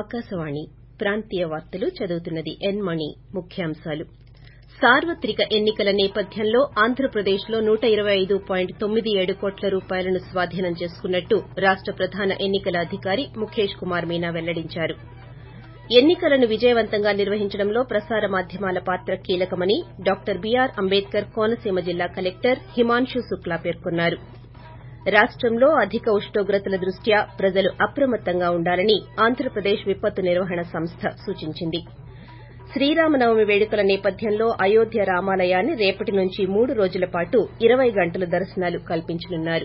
ఆకాశవాణి ప్రాంతీయ వార్తలు చదువుతున్నది ఎన్ మణి ముఖ్యాంశాలు సార్వత్రిక ఎన్నికల నేపథ్యంలో ఆంధ్రప్రదేశ్లో నూట ఇరవై ఐదు పాయింట్ తొమ్మిది ఏడు కోట్ల రూపాయలను స్వాధీనం చేసుకున్నట్టు రాష్ట ప్రధాన ఎన్నికల అధికారి ముఖేష్ కుమార్ మీనా వెల్లడించారు ఎన్నికలను విజయవంతంగా నిర్వహించడంలో ప్రసార మాధ్యమాల పాత్ర కీలకమని డాక్టర్ బీఆర్ అంబేద్కర్ కోనసీమ జిల్లా కలెక్టర్ హిమాన్షు శుక్లా పేర్కొన్నారు రాష్టంలో అధిక ఉష్ణోగ్రతల దృష్ట్యా ప్రజలు అప్రమత్తంగా ఉండాలని ఆంధ్రప్రదేశ్ విపత్తు నిర్వహణ సంస్థ సూచించింది శ్రీరామనవమి వేడుకల నేపథ్యంలో అయోధ్య రామాలయాన్ని రేపటి నుంచి మూడు రోజుల పాటు ఇరవై గంటలు దర్శనాలు కల్పించనున్నారు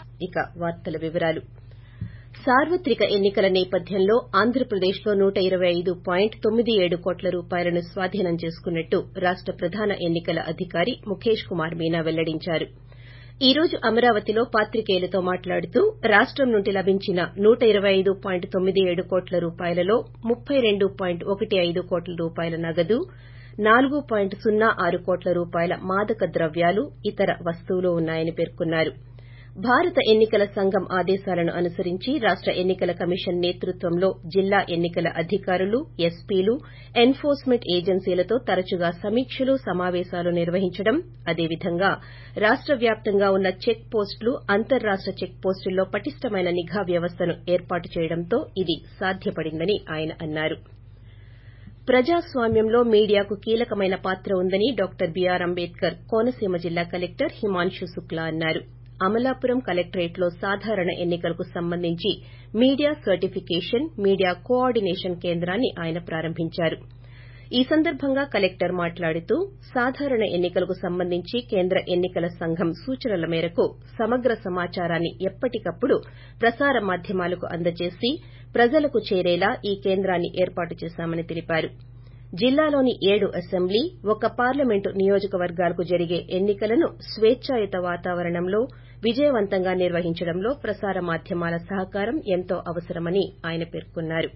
సార్వత్రిక ఎన్నికల నేపథ్యంలో ఆంధ్రప్రదేశ్లో నూట ఇరవై ఐదు పాయింట్ తొమ్మిది ఏడు కోట్ల రూపాయలను స్వాధీనం చేసుకున్నట్టు రాష్ట ప్రధాన ఎన్నికల అధికారి ముఖేష్ కుమార్ మీనా వెల్లడించారు ఈ రోజు అమరావతిలో పాత్రికేయులతో మాట్లాడుతూ రాష్టం నుండి లభించిన నూట ఇరవై ఐదు పాయింట్ తొమ్మిది ఏడు కోట్ల రూపాయలలో ముప్పై రెండు పాయింట్ ఒకటి ఐదు కోట్ల రూపాయల నగదు నాలుగు పాయింట్ సున్నా ఆరు కోట్ల రూపాయల మాదక ద్రవ్యాలు ఇతర వస్తువులు ఉన్నాయని పేర్కొన్నారు భారత ఎన్నికల సంఘం ఆదేశాలను అనుసరించి రాష్ట ఎన్నికల కమిషన్ నేతృత్వంలో జిల్లా ఎన్నికల అధికారులు ఎస్పీలు ఎన్ఫోర్స్మెంట్ ఏజెన్సీలతో తరచుగా సమీక్షలు సమావేశాలు నిర్వహించడం అదేవిధంగా రాష్ట వ్యాప్తంగా ఉన్న చెక్ పోస్టులు అంతర్రాష్ట చెక్ పోస్టుల్లో పటిష్టమైన నిఘా వ్యవస్థను ఏర్పాటు చేయడంతో ఇది సాధ్యపడిందని ఆయన అన్నారు ప్రజాస్వామ్యంలో మీడియాకు కీలకమైన పాత్ర ఉందని డాక్టర్ బీఆర్ అంబేద్కర్ కోనసీమ జిల్లా కలెక్టర్ హిమాన్షు శుక్లా అన్నారు అమలాపురం కలెక్టరేట్లో సాధారణ ఎన్నికలకు సంబంధించి media certification media coordination కేంద్రాన్ని ఆయన ప్రారంభించారు ఈ సందర్భంగా కలెక్టర్ మాట్లాడుతూ సాధారణ ఎన్నికలకు సంబంధించి కేంద్ర ఎన్నికల సంఘం సూచనల మేరకు సమగ్ర సమాచారాన్ని ఎప్పటికప్పుడు ప్రసార మాధ్యమాలకు అందజేసి ప్రజలకు చేరేలా ఈ కేంద్రాన్ని ఏర్పాటు చేశామని తెలిపారు జిల్లాలోని ఏడు అసెంబ్లీ ఒక పార్లమెంటు నియోజకవర్గాలకు జరిగే ఎన్నికలను స్వేచ్ఛాయుత వాతావరణంలో విజయవంతంగా నిర్వహించడంలో ప్రసార మాధ్యమాల సహకారం ఎంతో అవసరమని ఆయన పేర్కొన్నారు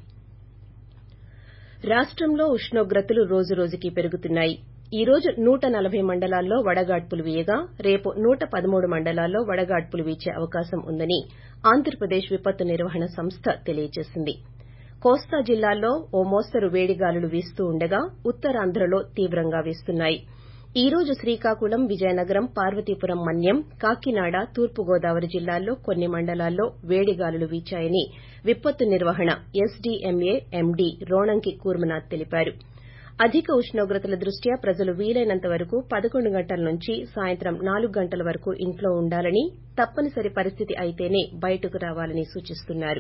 రాష్టంలో ఉష్ణోగ్రతలు రోజురోజుకీ పెరుగుతున్నాయి ఈ రోజు నూట నలభై మండలాల్లో వడగాడ్పులు వీయగా రేపు నూట పదమూడు మండలాల్లో వడగాడ్పులు వీచే అవకాశం ఉందని ఆంధ్రప్రదేశ్ విపత్తు నిర్వహణ సంస్థ తెలియజేసింది కోస్తా జిల్లాల్లో ఓ మోస్తరు వేడిగాలులు వీస్తూ ఉండగా ఉత్తరాంధ్రలో తీవ్రంగా వీస్తున్నాయి ఈ రోజు శ్రీకాకుళం విజయనగరం పార్వతీపురం మన్యం కాకినాడ తూర్పుగోదావరి జిల్లాల్లో కొన్ని మండలాల్లో వేడిగాలులు వీచాయని విపత్తు నిర్వహణ ఎస్డీఎంఏ ఎండీ రోణంకి కూర్మనాథ్ తెలిపారు అధిక ఉష్ణోగ్రతల దృష్ట్యా ప్రజలు వీలైనంత వరకు పదకొండు గంటల నుంచి సాయంత్రం నాలుగు గంటల వరకు ఇంట్లో ఉండాలని తప్పనిసరి పరిస్థితి అయితేనే బయటకు రావాలని సూచిస్తున్నారు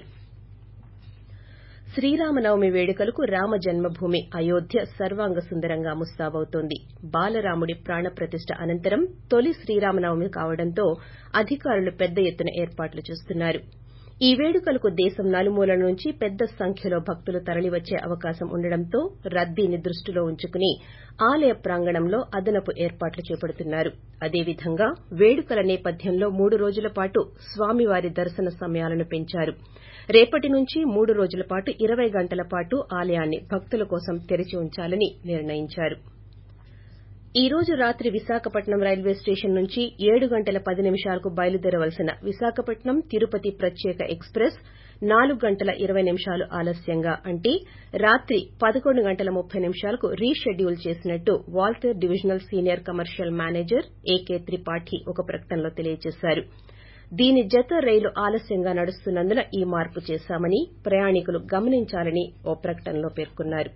శ్రీరామనవమి వేడుకలకు రామ జన్మభూమి అయోధ్య సర్వాంగ సుందరంగా ముస్తాబవుతోంది బాలరాముడి ప్రాణప్రతిష్ఠ అనంతరం తొలి శ్రీరామనవమి కావడంతో అధికారులు పెద్ద ఎత్తున ఏర్పాట్లు చేస్తున్నారు ఈ వేడుకలకు దేశం నలుమూలల నుంచి పెద్ద సంఖ్యలో భక్తులు తరలివచ్చే అవకాశం ఉండడంతో రద్దీని దృష్టిలో ఉంచుకుని ఆలయ ప్రాంగణంలో అదనపు ఏర్పాట్లు చేపడుతున్నారు అదేవిధంగా వేడుకల నేపథ్యంలో మూడు రోజుల పాటు స్వామివారి దర్శన సమయాలను పెంచారు రేపటి నుంచి మూడు రోజుల పాటు ఇరవై గంటల పాటు ఆలయాన్ని భక్తుల కోసం తెరిచి ఉంచాలని నిర్ణయించారు ఈ రోజు రాత్రి విశాఖపట్నం రైల్వే స్టేషన్ నుంచి ఏడు గంటల పది నిమిషాలకు బయలుదేరవలసిన విశాఖపట్నం తిరుపతి ప్రత్యేక ఎక్స్ప్రెస్ నాలుగు గంటల ఇరవై నిమిషాలు ఆలస్యంగా అంటే రాత్రి పదకొండు గంటల ముప్పై నిమిషాలకు రీషెడ్యూల్ చేసినట్టు Waltair divisional senior commercial manager A K Tripathi ఒక ప్రకటనలో తెలియజేశారు దీని జత రైలు ఆలస్యంగా నడుస్తున్నందున ఈ మార్పు చేశామని ప్రయాణికులు గమనించాలని ఓ ప్రకటనలో పేర్కొన్నారు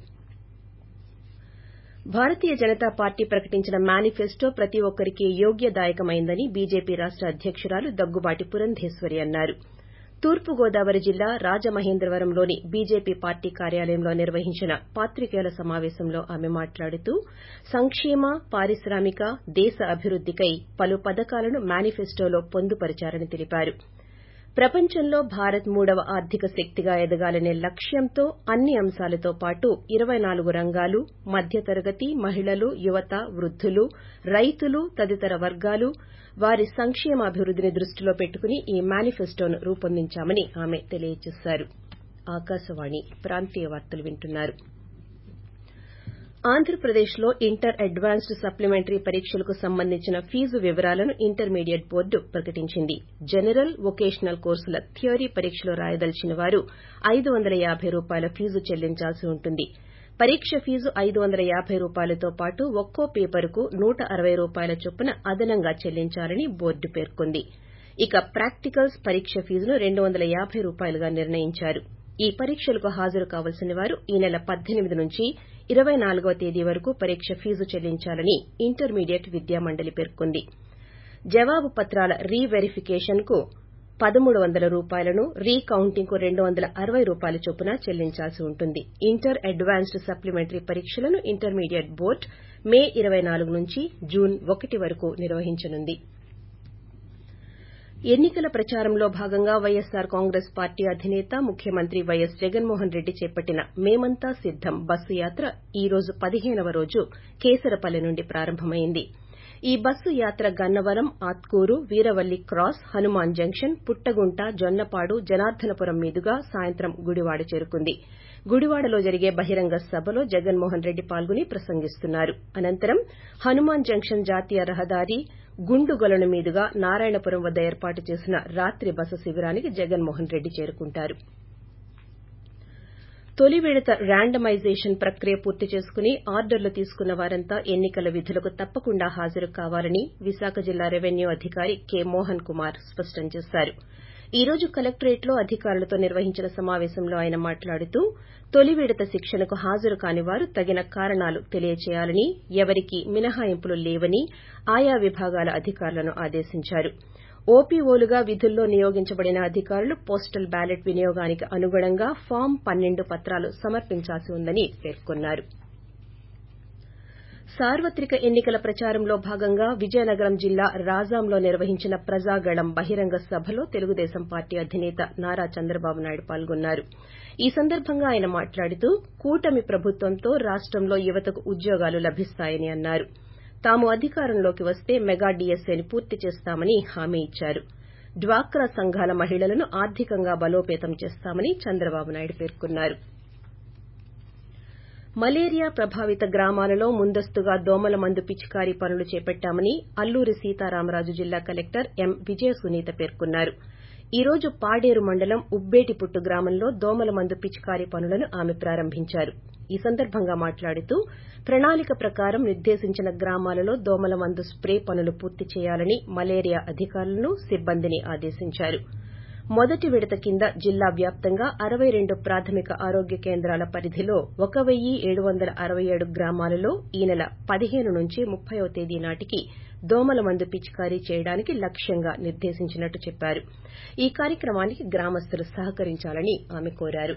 భారతీయ జనతా పార్టీ ప్రకటించిన మేనిఫెస్టో ప్రతి ఒక్కరికి యోగ్యదాయకమైందని బీజేపీ రాష్ట అధ్యకురాలు దగ్గుబాటి పురంధేశ్వరి అన్నారు తూర్పుగోదావరి జిల్లా రాజమహేంద్రవరంలోని బీజేపీ పార్టీ కార్యాలయంలో నిర్వహించిన పాత్రికేయుల సమావేశంలో ఆమె మాట్లాడుతూ సంక్షేమ పారిశ్రామిక దేశ అభివృద్దికై పలు పథకాలను మేనిఫెస్టోలో పొందుపరిచారని తెలిపారు ప్రపంచంలో భారత్ మూడవ ఆర్థిక శక్తిగా ఎదగాలనే లక్ష్యంతో అన్ని అంశాలతో పాటు ఇరవై నాలుగు రంగాలు మధ్యతరగతి మహిళలు యువత వృద్దులు రైతులు తదితర వర్గాలు వారి సంక్షేమాభివృద్దిని దృష్టిలో పెట్టుకుని ఈ మేనిఫెస్టోను రూపొందించామని ఆమె తెలియజేశారు ఆంధ్రప్రదేశ్లో ఇంటర్ అడ్వాన్స్డ్ సప్లిమెంటరీ పరీక్షలకు సంబంధించిన ఫీజు వివరాలను ఇంటర్మీడియట్ బోర్డు ప్రకటించింది జనరల్ వొకేషనల్ కోర్సుల థియరీ పరీక్షలు రాయదలిచిన వారు ఐదు వందల యాబై రూపాయల ఫీజు చెల్లించాల్సి ఉంటుంది పరీక్ష ఫీజు ఐదు వందల యాబై రూపాయలతో పాటు ఒక్కో పేపరుకు నూట అరవై రూపాయల చొప్పున అదనంగా చెల్లించాలని బోర్డు పేర్కొంది ఇక ప్రాక్టికల్స్ పరీక్ష ఫీజును రెండు వందల యాబై రూపాయలుగా నిర్ణయించారు ఈ పరీక్షలకు హాజరు కావాల్సిన వారు ఈ నెల పద్దెనిమిది నుంచి ఇరవై నాలుగవ తేదీ వరకు పరీక్ష ఫీజు చెల్లించాలని ఇంటర్మీడియట్ విద్యామండలి పేర్కొంది జవాబు పత్రాల రీ వెరిఫికేషన్ కు పదమూడు వందల రూపాయలను రీ కౌంటింగ్ కు రెండు వందల అరవై రూపాయల చొప్పున చెల్లించాల్సి ఉంటుంది ఇంటర్ అడ్వాన్స్డ్ సప్లిమెంటరీ పరీక్షలను ఇంటర్మీడియట్ బోర్డు మే ఇరవై నాలుగు నుంచి జూన్ ఒకటి వరకు నిర్వహించనుంది ఎన్నికల ప్రచారంలో భాగంగా వైఎస్సార్ కాంగ్రెస్ పార్టీ అధినేత ముఖ్యమంత్రి వైఎస్ జగన్మోహన్ రెడ్డి చేపట్టిన మేమంతా సిద్దం బస్సు యాత్ర ఈ రోజు పదిహేనవ రోజు కేసరపల్లి నుండి ప్రారంభమైంది ఈ బస్సు యాత్ర గన్నవరం ఆత్కూరు వీరవల్లి క్రాస్ హనుమాన్ జంక్షన్ పుట్టగుంట జొన్నపాడు జనార్దనపురం మీదుగా సాయంత్రం గుడివాడ చేరుకుంది గుడివాడలో జరిగే బహిరంగ సభలో జగన్మోహన్ రెడ్డి పాల్గొని ప్రసంగిస్తున్నారు అనంతరం హనుమాన్ జంక్షన్ జాతీయ రహదారి గుండుగొలను మీదుగా నారాయణపురం వద్ద ఏర్పాటు చేసిన రాత్రి బస శిబిరానికి జగన్మోహన్ రెడ్డి చేరుకుంటారు తొలి విడత ర్యాండమైజేషన్ ప్రక్రియ పూర్తి చేసుకుని ఆర్డర్లు తీసుకున్న వారంతా ఎన్నికల విధులకు తప్పకుండా హాజరు కావాలని విశాఖ జిల్లా రెవెన్యూ అధికారి కె మోహన్ కుమార్ స్పష్టం చేశారు ఈ రోజు కలెక్టరేట్లో అధికారులతో నిర్వహించిన సమావేశంలో ఆయన మాట్లాడుతూ తొలి విడత శిక్షణకు హాజరు కాని వారు తగిన కారణాలు తెలియచేయాలని ఎవరికీ మినహాయింపులు లేవని ఆయా విభాగాల అధికారులను ఆదేశించారు ఓపీఓలుగా విధుల్లో నియోగించబడిన అధికారులు పోస్టల్ బ్యాలెట్ వినియోగానికి అనుగుణంగా ఫామ్ పన్నెండు పత్రాలు సమర్పించాల్సి ఉందని పేర్కొన్నారు సార్వత్రిక ఎన్నికల ప్రచారంలో భాగంగా విజయనగరం జిల్లా రాజాంలో నిర్వహించిన ప్రజాగళం బహిరంగ సభలో తెలుగుదేశం పార్టీ అధినేత నారా చంద్రబాబు నాయుడు పాల్గొన్నారు ఈ సందర్భంగా ఆయన మాట్లాడుతూ కూటమి ప్రభుత్వంతో రాష్టంలో యువతకు ఉద్యోగాలు లభిస్తాయని అన్నారు తాము అధికారంలోకి వస్తే మెగా డీఎస్ఏని పూర్తి చేస్తామని హామీ ఇచ్చారు డ్వాక్రా సంఘాల మహిళలను ఆర్థికంగా బలోపేతం చేస్తామని చంద్రబాబు నాయుడు పేర్కొన్నారు మలేరియా ప్రభావిత గ్రామాలలో ముందస్తుగా దోమల మందు పిచికారీ పనులు చేపట్టామని అల్లూరి సీతారామరాజు జిల్లా కలెక్టర్ ఎం విజయ సునీత పేర్కొన్నారు ఈ రోజు పాడేరు మండలం ఉబ్బేటిపుట్టు గ్రామంలో దోమల మందు పిచికారీ పనులను ఆమె ప్రారంభించారు ఈ సందర్భంగా మాట్లాడుతూ ప్రణాళిక ప్రకారం నిర్దేశించిన గ్రామాలలో దోమల మందు స్ప్రే పనులు పూర్తి చేయాలని మలేరియా అధికారులను సిబ్బందిని ఆదేశించారు మొదటి విడత కింద జిల్లా వ్యాప్తంగా అరవై రెండు ప్రాథమిక ఆరోగ్య కేంద్రాల పరిధిలో ఒక వెయ్యి ఏడు వందల అరవై ఏడు గ్రామాలలో ఈ నెల పదిహేను నుంచి ముప్పైవ తేదీ నాటికి దోమల మందు పిచికారీ చేయడానికి లక్ష్యంగా నిర్దేశించినట్టు చెప్పారు ఈ కార్యక్రమానికి గ్రామస్తులు సహకరించాలని ఆమె కోరారు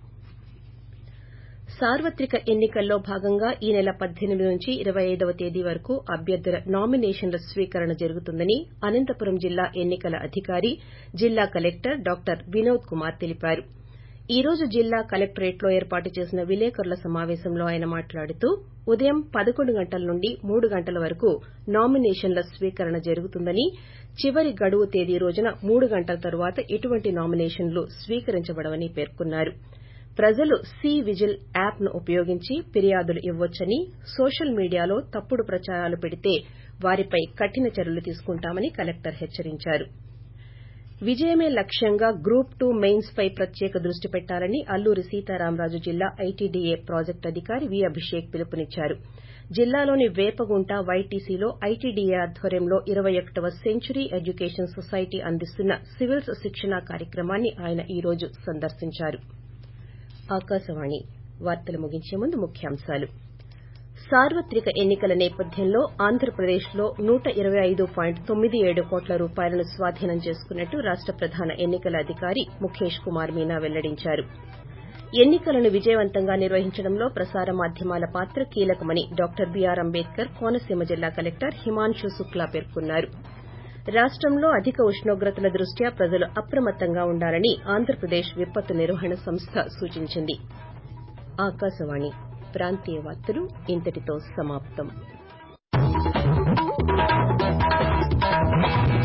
సార్వత్రిక ఎన్నికల్లో భాగంగా ఈ నెల పద్దెనిమిది నుంచి ఇరవై ఐదవ తేదీ వరకు అభ్యర్థుల నామినేషన్ల స్వీకరణ జరుగుతుందని అనంతపురం జిల్లా ఎన్నికల అధికారి జిల్లా కలెక్టర్ డాక్టర్ వినోద్ కుమార్ తెలిపారు ఈ రోజు జిల్లా కలెక్టరేట్లో ఏర్పాటు చేసిన విలేకరుల సమావేశంలో ఆయన మాట్లాడుతూ ఉదయం పదకొండు గంటల నుండి మూడు గంటల వరకు నామినేషన్ల స్వీకరణ జరుగుతుందని చివరి గడువు తేదీ రోజున మూడు గంటల తరువాత ఎటువంటి నామినేషన్లు స్వీకరించబడవని పేర్కొన్నారు ప్రజలు సి విజిల్ యాప్ను ఉపయోగించి ఫిర్యాదులు ఇవ్వొచ్చని సోషల్ మీడియాలో తప్పుడు ప్రచారాలు పెడితే వారిపై కఠిన చర్యలు తీసుకుంటామని కలెక్టర్ హెచ్చరించారు విజయమే లక్ష్యంగా గ్రూప్ టూ మెయిన్స్ పై ప్రత్యేక దృష్టి పెట్టాలని అల్లూరి సీతారామరాజు జిల్లా ఐటీడీఏ ప్రాజెక్టు అధికారి వి అభిషేక్ పిలుపునిచ్చారు జిల్లాలోని వేపగుంట వైటీసీలో ఐటీడీఏ ఆధ్వర్యంలో ఇరవై ఒకటవ సెంచురీ ఎడ్యుకేషన్ సొసైటీ అందిస్తున్న సివిల్స్ శిక్షణా కార్యక్రమాన్ని ఆయన ఈ రోజు సందర్శించారు ఆకాశవాణి వార్తలు ముగించే ముందు ముఖ్యాంశాలు సార్వత్రిక ఎన్నికల నేపథ్యంలో ఆంధ్రప్రదేశ్లో నూట ఇరవై ఐదు పాయింట్ తొమ్మిది ఏడు కోట్ల రూపాయలను స్వాధీనం చేసుకున్నట్టు రాష్ట ప్రధాన ఎన్నికల అధికారి ముఖేష్ కుమార్ మీనా వెల్లడించారు ఎన్నికలను విజయవంతంగా నిర్వహించడంలో ప్రసార మాధ్యమాల పాత్ర కీలకమని డాక్టర్ బీఆర్ అంబేద్కర్ కోనసీమ జిల్లా కలెక్టర్ హిమాన్షు శుక్లా పేర్కొన్నారు రాష్టంలో అధిక ఉష్ణోగ్రతల దృష్ట్యా ప్రజలు అప్రమత్తంగా ఉండాలని ఆంధ్రప్రదేశ్ విపత్తు నిర్వహణ సంస్థ సూచించింది ఆకాశవాణి ప్రాంతీయ వార్తలు ఇంతటితో సమాప్తం